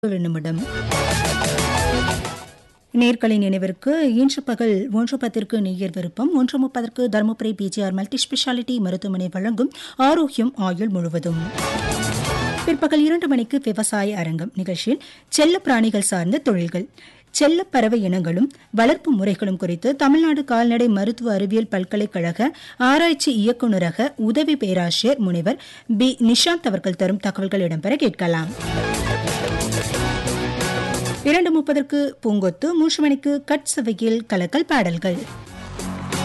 ஒரு நிமிடம் நேர்களின் நினைவிற்கு இன்று பகல் ஒன்று பத்திற்கு நேயர் விருப்பம் ஒன்று முப்பதற்கு தருமபுரி பிஜிஆர் மல்டி ஸ்பெஷாலிட்டி மருத்துவமனை வழங்கும் ஆரோக்கியம் ஆயுள் முழுவதும் பிற்பகல் இரண்டு மணிக்கு விவசாய அரங்கம் நிகழ்ச்சியில் செல்ல பிராணிகள் சார்ந்த தொழில்கள் செல்ல பறவை இனங்களும் வளர்ப்பு முறைகளும் குறித்து தமிழ்நாடு கால்நடை மருத்துவ அறிவியல் பல்கலைக்கழக ஆராய்ச்சி இயக்குநரக உதவி பேராசிரியர் முனைவர் பி நிஷாந்த் அவர்கள் தரும் தகவல்கள் இடம்பெற கேட்கலாம் இரண்டு முப்பதற்கு பூங்கொத்து மூன்று மணிக்கு கட் சவையில் கலக்கல் பாடல்கள்